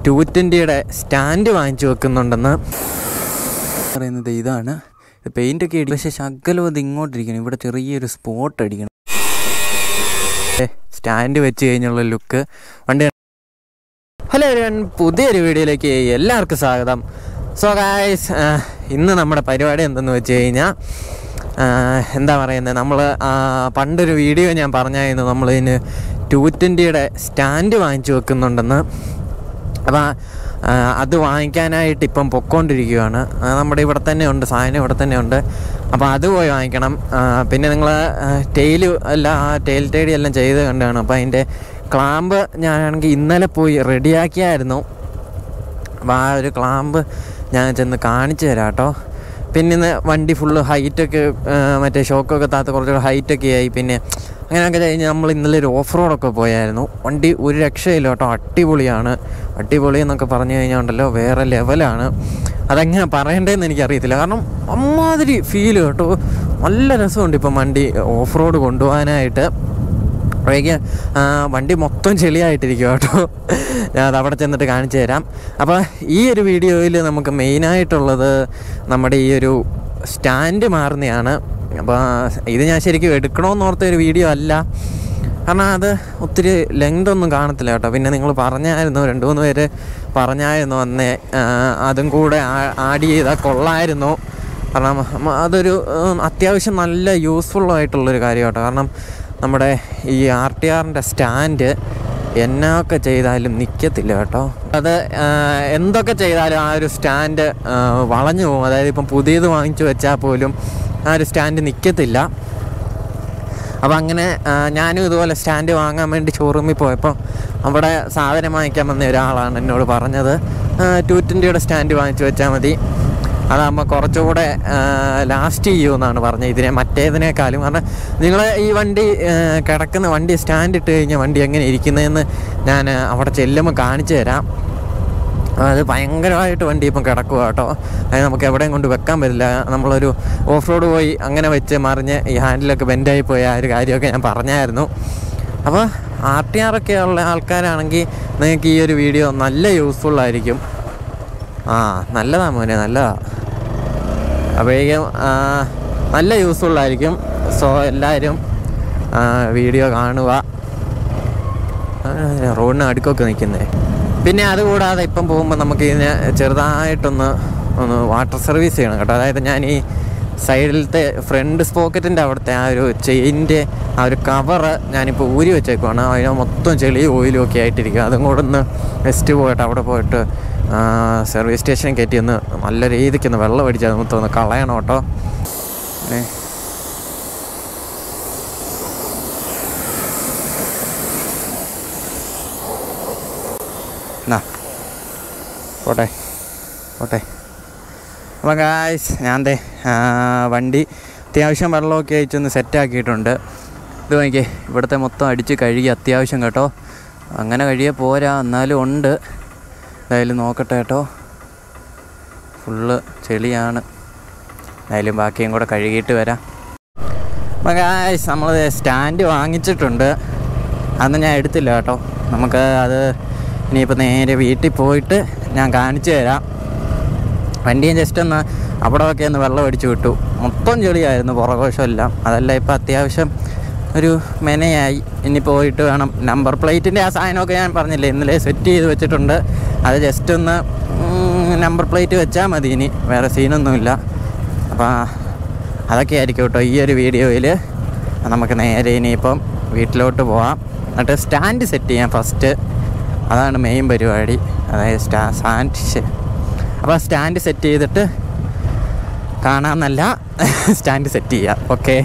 To ട്വൻറ്റിയുടെ stand വാങ്ങിച്ചു വെക്കുന്നുണ്ടെന്ന് പറയുന്നത് ഇതാണ് പെയിൻ്റ് ഒക്കെ അടി പക്ഷേ ശകലം അത് ഇങ്ങോട്ടിരിക്കണം ഇവിടെ ചെറിയൊരു സ്പോട്ട് അടിക്കണം സ്റ്റാൻഡ് വെച്ച് കഴിഞ്ഞുള്ള ലുക്ക് വണ്ടി ഹലോ എവരിവൺ പുതിയൊരു വീഡിയോയിലേക്ക് എല്ലാവർക്കും സ്വാഗതം സോ ഗായ്സ് ഇന്ന് നമ്മുടെ പരിപാടി എന്തെന്ന് വെച്ച് കഴിഞ്ഞാൽ എന്താ പറയുന്നത് നമ്മൾ പണ്ടൊരു വീഡിയോ ഞാൻ പറഞ്ഞായിരുന്നു നമ്മൾ ഇതിന് ടു ട്വൻറ്റിയുടെ സ്റ്റാൻഡ് വാങ്ങിച്ചു വെക്കുന്നുണ്ടെന്ന് അപ്പോൾ അത് വാങ്ങിക്കാനായിട്ട് ഇപ്പം പൊക്കോണ്ടിരിക്കുകയാണ് ആ, നമ്മുടെ ഇവിടെ തന്നെ ഉണ്ട് സാധനം ഇവിടെ തന്നെ ഉണ്ട് അപ്പോൾ അത് പോയി വാങ്ങിക്കണം ആ, പിന്നെ നിങ്ങൾ ടെയിൽ എല്ലാം ആ ടെയിൽ ടൈഡി എല്ലാം ചെയ്ത് കണ്ടാണ് അപ്പോൾ അതിൻ്റെ ക്ലാമ്പ് ഞാനാണെങ്കിൽ ഇന്നലെ പോയി റെഡിയാക്കിയായിരുന്നു അപ്പോൾ ആ ഒരു ക്ലാമ്പ് ഞാൻ ചെന്ന് കാണിച്ചു തരാം കേട്ടോ പിന്നെ ഇന്ന് വണ്ടി ഫുള്ള് ഹൈറ്റൊക്കെ മറ്റേ ഷോക്കൊക്കെ താത്ത കുറച്ചുകൂടെ ഹൈറ്റൊക്കെ ആയി പിന്നെ അങ്ങനെയൊക്കെ കഴിഞ്ഞ് നമ്മൾ ഇന്നലെ ഒരു ഓഫ് റോഡൊക്കെ പോയായിരുന്നു വണ്ടി ഒരു രക്ഷയില്ല കേട്ടോ അടിപൊളിയാണ് അടിപൊളി എന്നൊക്കെ പറഞ്ഞു കഴിഞ്ഞാൽ ഉണ്ടല്ലോ വേറെ ലെവലാണ് അതെങ്ങനെ പറയണ്ടതെന്ന് എനിക്കറിയത്തില്ല കാരണം അമ്മാതിരി ഫീൽ കേട്ടോ നല്ല രസമുണ്ട് ഇപ്പം വണ്ടി ഓഫ് റോഡ് കൊണ്ടുപോകാനായിട്ട് അപ്പോഴേക്ക് വണ്ടി മൊത്തം ചെളിയായിട്ടിരിക്കും കേട്ടോ ഞാൻ അത് അവിടെ ചെന്നിട്ട് കാണിച്ചു തരാം അപ്പോൾ ഈ ഒരു വീഡിയോയിൽ നമുക്ക് മെയിനായിട്ടുള്ളത് നമ്മുടെ ഈ ഒരു സ്റ്റാൻഡ് മാറുന്നതാണ് അപ്പോൾ ഇത് ഞാൻ ശരിക്കും എടുക്കണമെന്ന് ഓർത്ത ഒരു വീഡിയോ അല്ല കാരണം അത് ഒത്തിരി ലെങ്ത് ഒന്നും കാണത്തില്ല കേട്ടോ പിന്നെ നിങ്ങൾ പറഞ്ഞായിരുന്നു രണ്ട് മൂന്ന് പേര് പറഞ്ഞായിരുന്നു അന്നേ ആ, അതും കൂടെ ആഡ് ചെയ്താൽ കൊള്ളായിരുന്നു കാരണം മ- അതൊരു ഉം, അത്യാവശ്യം നല്ല യൂസ്ഫുൾ ആയിട്ടുള്ളൊരു കാര്യം കേട്ടോ കാരണം നമ്മുടെ ഈ ആർ ടി ആറിൻ്റെ സ്റ്റാൻഡ് എന്നൊക്കെ ചെയ്താലും നിൽക്കത്തില്ല കേട്ടോ അത് ആ, എന്തൊക്കെ ചെയ്താലും ആ ഒരു സ്റ്റാൻഡ് ആ, വളഞ്ഞു പോകും അതായത് ഇപ്പം പുതിയത് വാങ്ങിച്ചു വെച്ചാൽ പോലും ആ ഒരു സ്റ്റാൻഡ് നിൽക്കത്തില്ല അപ്പോൾ അങ്ങനെ ആ, ഞാനും ഇതുപോലെ സ്റ്റാൻഡ് വാങ്ങാൻ വേണ്ടി ഷോറൂമിൽ പോയപ്പോൾ അവിടെ സാധനം വാങ്ങിക്കാൻ വന്ന ഒരാളാണ് എന്നോട് പറഞ്ഞത് ടു ട്വൻറ്റിയുടെ സ്റ്റാൻഡ് വാങ്ങിച്ചു വെച്ചാൽ മതി അതാകുമ്പോൾ കുറച്ചുകൂടെ ലാസ്റ്റ് ചെയ്യുമെന്നാണ് പറഞ്ഞത് ഇതിനെ മറ്റേതിനേക്കാളും കാരണം നിങ്ങൾ ഈ വണ്ടി ആ, കിടക്കുന്ന വണ്ടി സ്റ്റാൻഡ് ഇട്ട് കഴിഞ്ഞാൽ വണ്ടി എങ്ങനെ ഇരിക്കുന്നതെന്ന് ഞാൻ ആ, അവിടെ ചെല്ലുമ്പോൾ കാണിച്ചു തരാം അത് ഭയങ്കരമായിട്ട് വണ്ടി ഇപ്പം കിടക്കുക കേട്ടോ അത് നമുക്ക് എവിടെയും കൊണ്ട് വെക്കാൻ പറ്റില്ല നമ്മളൊരു ഓഫ് റോഡ് പോയി അങ്ങനെ വെച്ച് മറിഞ്ഞ് ഈ ഹാൻഡിലൊക്കെ ബെൻഡായി പോയ ആ ഒരു കാര്യമൊക്കെ ഞാൻ പറഞ്ഞായിരുന്നു അപ്പോൾ ആർ ടി ആർ ഒക്കെ ഉള്ള ആൾക്കാരാണെങ്കിൽ നിങ്ങൾക്ക് ഈ ഒരു വീഡിയോ നല്ല യൂസ്ഫുൾ ആയിരിക്കും ആ നല്ലതാ മോനെ നല്ലതാ അപ്പോഴേക്കും ആ, നല്ല യൂസ്ഫുൾ ആയിരിക്കും സോ എല്ലാവരും ആ, വീഡിയോ കാണുക ആ, റോഡിന് അടുക്കൊക്കെ നിൽക്കുന്നേ പിന്നെ അതുകൂടാതെ ഇപ്പം പോകുമ്പോൾ നമുക്ക് ഇതിന് ചെറുതായിട്ടൊന്ന് ഒന്ന് വാട്ടർ സർവീസ് ചെയ്യണം കേട്ടോ അതായത് ഞാൻ ഈ സൈഡിലത്തെ ഫ്രണ്ട് സ്പോക്കറ്റിൻ്റെ അവിടുത്തെ ആ ഒരു ചെയിൻ്റെ ആ ഒരു കവറ് ഞാനിപ്പോൾ ഊരി വെച്ചേക്കുവാണ് അതിന് മൊത്തം ചെളിയും ഓയിലും ഒക്കെ ആയിട്ടിരിക്കുക അതും കൂടെ ഒന്ന് നെക്സ്റ്റ് പോയിട്ട് അവിടെ പോയിട്ട് സർവീസ് സ്റ്റേഷനിൽ കയറ്റി ഒന്ന് നല്ല രീതിക്ക് ഒന്ന് വെള്ളം അടിച്ച് അത് മൊത്തം ഒന്ന് കളയണം കേട്ടോ ഏ എന്നാ പോട്ടെ പോട്ടെ അപ്പം ഗായ്സ് ഞാൻ ദേ ആ, വണ്ടി അത്യാവശ്യം വെള്ളമൊക്കെ അയച്ചൊന്ന് സെറ്റാക്കിയിട്ടുണ്ട് ഇത് നോക്കിയേ ഇവിടുത്തെ മൊത്തം അടിച്ച് കഴുകി അത്യാവശ്യം കേട്ടോ അങ്ങനെ കഴിയെ പോരാ എന്നാലും ഉണ്ട് എന്തായാലും നോക്കട്ടെ കേട്ടോ ഫുള്ള് ചെളിയാണ് എന്തായാലും ബാക്കിയും കൂടെ കഴുകിയിട്ട് വരാം അപ്പം ഗായ്സ് നമ്മൾ സ്റ്റാൻഡ് വാങ്ങിച്ചിട്ടുണ്ട് അന്ന് ഞാൻ എടുത്തില്ല കേട്ടോ നമുക്ക് അത് ഇനിയിപ്പോൾ നേരെ വീട്ടിൽ പോയിട്ട് ഞാൻ കാണിച്ചു തരാം വണ്ടിയും ജസ്റ്റ് ഒന്ന് അവിടെ ഒക്കെ ഒന്ന് വെള്ളം അടിച്ചു വിട്ടു മൊത്തം ചെളിയായിരുന്നു പുറകോശമെല്ലാം അതല്ല ഇപ്പോൾ അത്യാവശ്യം ഒരു മെനയായി ഇനി പോയിട്ട് വേണം നമ്പർ പ്ലേറ്റിൻ്റെ ആ സാധനമൊക്കെ ഞാൻ പറഞ്ഞില്ലേ ഇന്നലെ സെറ്റ് ചെയ്ത് വെച്ചിട്ടുണ്ട് അത് ജസ്റ്റ് ഒന്ന് നമ്പർ പ്ലേറ്റ് വെച്ചാൽ മതി ഇനി വേറെ സീനൊന്നുമില്ല അപ്പോൾ അതൊക്കെ ആയിരിക്കും കേട്ടോ ഈ ഒരു വീഡിയോയിൽ നമുക്ക് നേരെ ഇനിയിപ്പം വീട്ടിലോട്ട് പോവാം എന്നിട്ട് സ്റ്റാൻഡ് സെറ്റ് ചെയ്യാം ഫസ്റ്റ് അതാണ് മെയിൻ പരിപാടി അതായത് സ്റ്റാ സ്റ്റാൻഡ് അപ്പോൾ സ്റ്റാൻഡ് സെറ്റ് ചെയ്തിട്ട് കാണാമെന്നല്ല സ്റ്റാൻഡ് സെറ്റ് ചെയ്യാം ഓക്കെ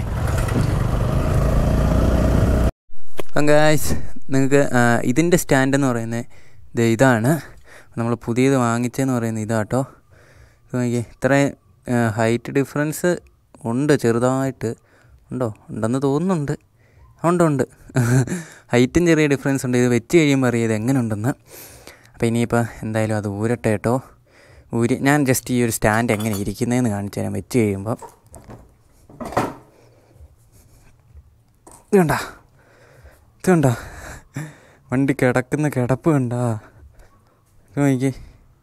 അപ്പം ഗായ്സ് നിങ്ങൾക്ക് ഇതിൻ്റെ സ്റ്റാൻഡ് എന്ന് പറയുന്നത് ഇത് ഇതാണ് നമ്മൾ പുതിയത് വാങ്ങിച്ചതെന്ന് പറയുന്നത് ഇതാട്ടോ ഇത് നോക്കിയേ ഇത്രയും ഹൈറ്റ് ഡിഫറൻസ് ഉണ്ട് ചെറുതായിട്ട് ഉണ്ടോ ഉണ്ടെന്ന് തോന്നുന്നുണ്ട് ഉണ്ട് ഉണ്ട് ഹൈറ്റും ചെറിയ ഡിഫറൻസ് ഉണ്ട് ഇത് വെച്ച് കഴിയുമ്പോൾ അറിയാം ഇത് എങ്ങനെ ഉണ്ടെന്ന് അപ്പോൾ ഇനിയിപ്പോൾ എന്തായാലും അത് ഊരട്ടെ കേട്ടോ ഊരി ഞാൻ ജസ്റ്റ് ഈ ഒരു സ്റ്റാൻഡ് എങ്ങനെ ഇരിക്കുന്നതെന്ന് കാണിച്ചു തരാം വെച്ച് കഴിയുമ്പോൾ ഇത് കണ്ട ഇത് കണ്ട വണ്ടി കിടക്കുന്ന കിടപ്പ് കണ്ട ഇത് നോക്കി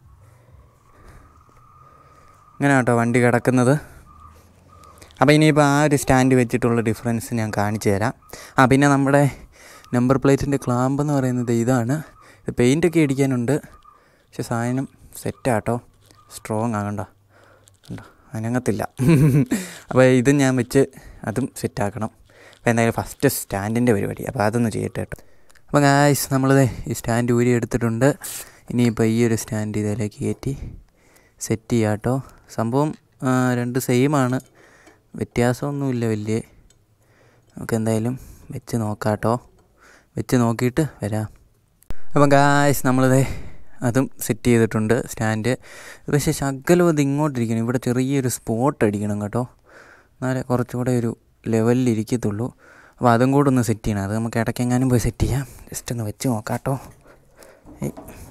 ഇങ്ങനെ കേട്ടോ വണ്ടി കിടക്കുന്നത് അപ്പോൾ ഇനിയിപ്പോൾ ആ ഒരു സ്റ്റാൻഡ് വെച്ചിട്ടുള്ള ഡിഫറൻസ് ഞാൻ കാണിച്ചു തരാം ആ പിന്നെ നമ്മുടെ നമ്പർ പ്ലേറ്റിൻ്റെ ക്ലാമ്പ് എന്ന് പറയുന്നത് ഇതാണ് ഇത് പെയിൻ്റൊക്കെ അടിക്കാനുണ്ട് പക്ഷെ സാധനം സെറ്റാട്ടോ സ്ട്രോങ് ആകണ്ട കണ്ടോ അനങ്ങത്തില്ല അപ്പോൾ ഇത് ഞാൻ വെച്ച് അതും സെറ്റാക്കണം അപ്പോൾ എന്തായാലും ഫസ്റ്റ് സ്റ്റാൻഡിൻ്റെ പരിപാടി അപ്പോൾ അതൊന്ന് ചെയ്യട്ടെ കേട്ടോ അപ്പോൾ ഗായ്സ് നമ്മളിത് ഈ സ്റ്റാൻഡ് ഊരി എടുത്തിട്ടുണ്ട് ഇനിയിപ്പോൾ ഈ ഒരു സ്റ്റാൻഡ് ഇതിലേക്ക് കയറ്റി സെറ്റ് ചെയ്യാം കേട്ടോ സംഭവം ആ, രണ്ട് സെയിമാണ് വ്യത്യാസമൊന്നുമില്ല വലിയ നമുക്ക് എന്തായാലും വെച്ച് നോക്കാം കേട്ടോ വെച്ച് നോക്കിയിട്ട് വരാം അപ്പം ഗായ്സ് നമ്മളിത് അതും സെറ്റ് ചെയ്തിട്ടുണ്ട് സ്റ്റാൻഡ് പക്ഷേ ശകലം അത് ഇങ്ങോട്ടിരിക്കണം ഇവിടെ ചെറിയൊരു സ്പോട്ട് അടിക്കണം കേട്ടോ എന്നാലേ കുറച്ചുകൂടെ ഒരു ലെവലിൽ ഇരിക്കത്തുള്ളൂ അപ്പോൾ അതും കൂടെ ഒന്ന് സെറ്റ് ചെയ്യണം അത് നമുക്ക് ഇടയ്ക്കെങ്ങാനും പോയി സെറ്റ് ചെയ്യാം ജസ്റ്റ് ഒന്ന് വെച്ച് നോക്കാം കേട്ടോ ഏയ്.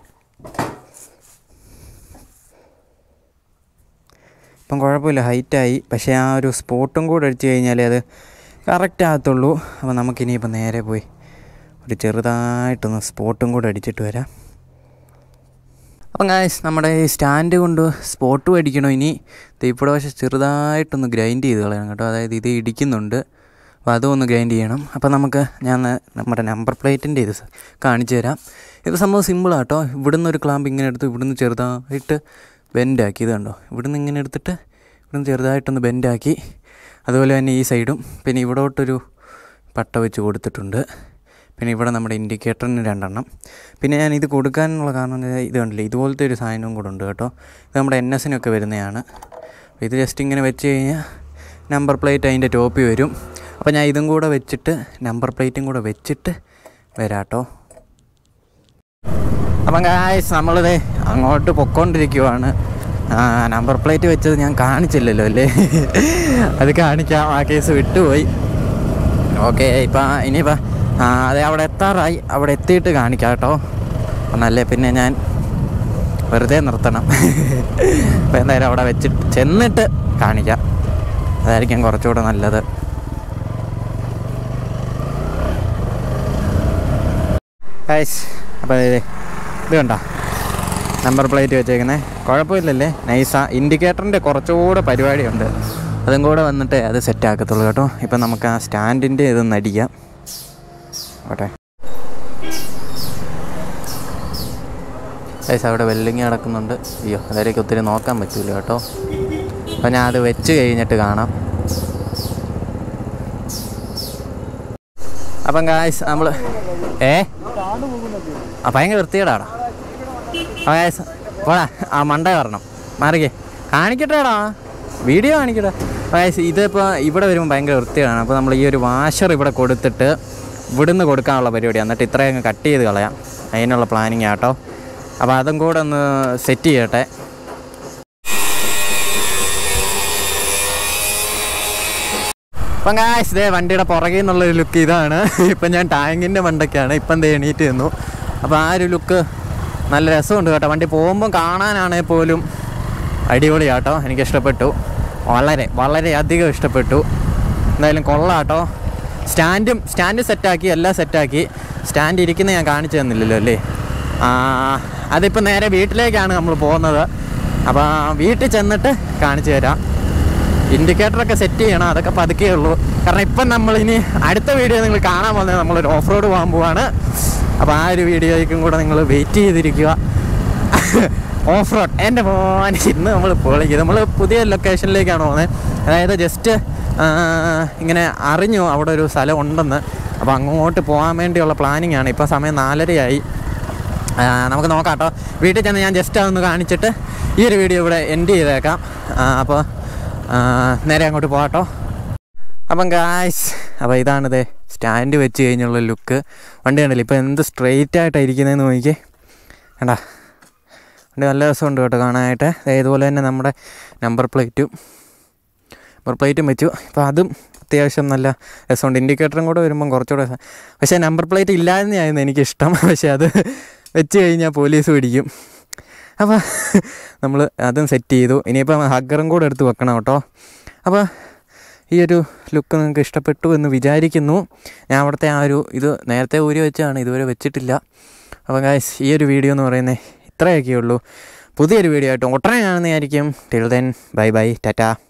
ഇപ്പം കുഴപ്പമില്ല ഹൈറ്റായി പക്ഷേ ആ ഒരു സ്പോട്ടും കൂടെ അടിച്ചു കഴിഞ്ഞാലേ അത് കറക്റ്റ് ആകത്തുള്ളൂ അപ്പോൾ നമുക്കിനിയിപ്പോൾ നേരെ പോയി ഒരു ചെറുതായിട്ടൊന്ന് സ്പോട്ടും കൂടെ അടിച്ചിട്ട് വരാം അപ്പം ഗായ്സ് നമ്മുടെ ഈ സ്റ്റാൻഡ് കൊണ്ട് സ്പോട്ടും അടിക്കണോ ഇനി തീപ്പിട വശം ചെറുതായിട്ടൊന്ന് ഗ്രൈൻഡ് ചെയ്ത് കളയണം കേട്ടോ അതായത് ഇത് ഇടിക്കുന്നുണ്ട് അപ്പോൾ അതും ഒന്ന് ഗ്രൈൻഡ് ചെയ്യണം അപ്പോൾ നമുക്ക് ഞാൻ നമ്മുടെ നമ്പർ പ്ലേറ്റിൻ്റെ ഇത് സ- കാണിച്ചു തരാം ഇത് സംഭവം സിമ്പിളാണ് കേട്ടോ ഇവിടുന്ന് ഒരു ക്ലാമ്പ് ഇങ്ങനെ എടുത്ത് ഇവിടുന്ന് ചെറുതായിട്ട് ബെൻഡാക്കി ഇത് കണ്ടോ ഇവിടുന്ന് ഇങ്ങനെ എടുത്തിട്ട് ഇവിടുന്ന് ചെറുതായിട്ടൊന്ന് ബെൻഡാക്കി അതുപോലെ തന്നെ ഈ സൈഡും പിന്നെ ഇവിടോട്ടൊരു പട്ട വെച്ച് കൊടുത്തിട്ടുണ്ട് പിന്നെ ഇവിടെ നമ്മുടെ ഇൻഡിക്കേറ്ററിന് രണ്ടെണ്ണം പിന്നെ ഞാൻ ഇത് കൊടുക്കാനുള്ള കാരണം എന്ന് വെച്ചാൽ ഇത് കണ്ടില്ലേ ഇതുപോലത്തെ ഒരു സാധനവും കൂടെ ഉണ്ട് കേട്ടോ ഇത് നമ്മുടെ എൻ എസിനൊക്കെ വരുന്നതാണ് അപ്പോൾ ഇത് ജസ്റ്റ് ഇങ്ങനെ വെച്ച് കഴിഞ്ഞാൽ നമ്പർ പ്ലേറ്റ് അതിൻ്റെ ടോപ്പി വരും അപ്പോൾ ഞാൻ ഇതും കൂടെ വെച്ചിട്ട് നമ്പർ പ്ലേറ്റും കൂടെ വെച്ചിട്ട് വരാം കേട്ടോ അപ്പം ഗായ്സ് നമ്മളിത് അങ്ങോട്ട് പൊക്കോണ്ടിരിക്കുവാണ് ആ നമ്പർ പ്ലേറ്റ് വെച്ചത് ഞാൻ കാണിച്ചില്ലല്ലോ അല്ലേ അത് കാണിക്കാം ആ കേസ് വിട്ടുപോയി ഓക്കെ ഇപ്പം ഇനിയിപ്പം ആ അതെ അവിടെ എത്താറായി അവിടെ എത്തിയിട്ട് കാണിക്കാം കേട്ടോ എന്നല്ലേ പിന്നെ ഞാൻ വെറുതെ നിർത്തണം അപ്പോൾ എന്തായാലും അവിടെ വെച്ചിട്ട് ചെന്നിട്ട് കാണിക്കാം അതായിരിക്കും കുറച്ചുകൂടെ നല്ലത് ഗൈസ് അപ്പോൾ ഇത് ഇത് കണ്ടോ നമ്പർ പ്ലേറ്റ് വെച്ചേക്കുന്നത് കുഴപ്പമില്ലല്ലേ നൈസാ ഇൻഡിക്കേറ്ററിൻ്റെ കുറച്ചുകൂടെ പരിപാടിയുണ്ട് അതും കൂടെ വന്നിട്ട് അത് സെറ്റ് ആക്കത്തുള്ളൂ കേട്ടോ ഇപ്പം നമുക്ക് ആ സ്റ്റാൻഡിൻ്റെ ഇതൊന്ന് അടിക്കാം ഓട്ടെ ഗൈസ് അവിടെ വെല്ലിങ് നടക്കുന്നുണ്ട് അയ്യോ അതിലേക്ക് ഒത്തിരി നോക്കാൻ പറ്റില്ല കേട്ടോ അപ്പോൾ ഞാൻ അത് വെച്ച് കഴിഞ്ഞിട്ട് കാണാം അപ്പം ഗായ്സ് നമ്മൾ ഏ ആ ഭയങ്കര വൃത്തികേടാടാ ആ ഗായ്സ് പോടാ ആ മണ്ട വരണം മാറിക്കേ കാണിക്കട്ടെടാ വീഡിയോ കാണിക്കട്ടെ ഗായ്സ് ഇതിപ്പോൾ ഇവിടെ വരുമ്പോൾ ഭയങ്കര വൃത്തികേടാണ് അപ്പോൾ നമ്മൾ ഈ ഒരു വാഷർ ഇവിടെ കൊടുത്തിട്ട് ഇവിടുന്ന് കൊടുക്കാനുള്ള പരിപാടിയാണ് എന്നിട്ട് ഇത്രയും അങ്ങ് കട്ട് ചെയ്ത് കളയാം അതിനുള്ള പ്ലാനിങ് ആട്ടോ അപ്പോൾ അതും കൂടെ ഒന്ന് സെറ്റ് ചെയ്യട്ടെ അപ്പം ഗായ്സ് ഇതേ വണ്ടിയുടെ പുറകിൽ നിന്നുള്ളൊരു ലുക്ക് ഇതാണ് ഇപ്പം ഞാൻ ടാങ്കിൻ്റെ മണ്ടയ്ക്കാണ് ഇപ്പം ദേ എണീറ്റ് നിന്നു അപ്പോൾ ആ ഒരു ലുക്ക് നല്ല രസമുണ്ട് കേട്ടോ വണ്ടി പോകുമ്പം കാണാനാണെങ്കിൽ പോലും അടിപൊളിയാട്ടോ എനിക്ക് ഇഷ്ടപ്പെട്ടു വളരെ വളരെ അധികം ഇഷ്ടപ്പെട്ടു എന്തായാലും കൊള്ളാം കേട്ടോ സ്റ്റാൻഡും സ്റ്റാൻഡ് സെറ്റാക്കി എല്ലാം സെറ്റാക്കി സ്റ്റാൻഡ് ഇരിക്കുന്ന ഞാൻ കാണിച്ചു തന്നില്ലല്ലോ അല്ലേ ആ, അതിപ്പോൾ നേരെ വീട്ടിലേക്കാണ് നമ്മൾ പോകുന്നത് അപ്പോൾ വീട്ടിൽ ചെന്നിട്ട് കാണിച്ചു തരാം ഇൻഡിക്കേറ്ററൊക്കെ സെറ്റ് ചെയ്യണം അതൊക്കെ പതുക്കേ ഉള്ളൂ കാരണം ഇപ്പം നമ്മൾ ഇനി അടുത്ത വീഡിയോ നിങ്ങൾ കാണാൻ പോകുന്നത് നമ്മളൊരു ഓഫ് റോഡ് പോകാൻ പോവാണ് അപ്പോൾ ആ ഒരു വീഡിയോയ്ക്കും കൂടെ നിങ്ങൾ വെയിറ്റ് ചെയ്തിരിക്കുക ഓഫ് റോഡ് എൻ്റെ മോൻ ഇന്ന് നമ്മൾ പൊളിക്കും നമ്മൾ പുതിയ ലൊക്കേഷനിലേക്കാണ് പോകുന്നത് അതായത് ജസ്റ്റ് ഇങ്ങനെ അറിഞ്ഞു അവിടെ ഒരു സ്ഥലം ഉണ്ടെന്ന് അപ്പോൾ അങ്ങോട്ട് പോകാൻ വേണ്ടിയുള്ള പ്ലാനിങ് ആണ് ഇപ്പോൾ സമയം നാലരയായി ആ, നമുക്ക് നോക്കാം കേട്ടോ വീട്ടിൽ ചെന്ന് ഞാൻ ജസ്റ്റ് അതൊന്ന് കാണിച്ചിട്ട് ഈ ഒരു വീഡിയോ ഇവിടെ എൻഡ് ചെയ്തേക്കാം ആ, അപ്പോൾ ആ, നേരെ അങ്ങോട്ട് പോകാട്ടോ അപ്പം ഗായ്സ് അപ്പോൾ ഇതാണിത് സ്റ്റാൻഡ് വെച്ച് കഴിഞ്ഞുള്ള ലുക്ക് വണ്ടി കണ്ടില്ല ഇപ്പോൾ എന്ത് സ്ട്രെയിറ്റ് ആയിട്ടാണ് ഇരിക്കുന്നതെന്ന് നോക്കിക്കേ കണ്ടാ വണ്ടി നല്ല രസമുണ്ട് കേട്ടോ കാണാനായിട്ട് ദേ ഇതുപോലെ തന്നെ നമ്മുടെ നമ്പർ പ്ലേറ്റും നമ്പർ പ്ലേറ്റും വെച്ചു അപ്പോൾ അതും അത്യാവശ്യം നല്ല രസമുണ്ട് ഇൻഡിക്കേറ്ററും കൂടെ വരുമ്പം കുറച്ചുകൂടെ രസം. പക്ഷേ നമ്പർ പ്ലേറ്റ് ഇല്ലാതെയായിരുന്നു എനിക്കിഷ്ടം പക്ഷേ അത് വെച്ച് കഴിഞ്ഞാൽ പോലീസ് പിടിക്കും അപ്പോൾ നമ്മൾ അതും സെറ്റ് ചെയ്തു ഇനിയിപ്പം ഹഗ്ഗറും കൂടെ എടുത്ത് വെക്കണം കേട്ടോ അപ്പോൾ ഈ ഒരു ലുക്ക് നിങ്ങൾക്ക് ഇഷ്ടപ്പെട്ടു എന്ന് വിചാരിക്കുന്നു ഞാൻ അവിടുത്തെ ആ ഒരു ഇത് നേരത്തെ ഊരി വെച്ചാണ് ഇതുവരെ വെച്ചിട്ടില്ല അപ്പോൾ ഗായ്സ് ഈ ഒരു വീഡിയോ എന്ന് പറയുന്നത് ഇത്രയൊക്കെ ഉള്ളൂ പുതിയൊരു വീഡിയോ ആയിട്ട് ഉടനെ കാണുന്നതായിരിക്കും till then bye bye Tata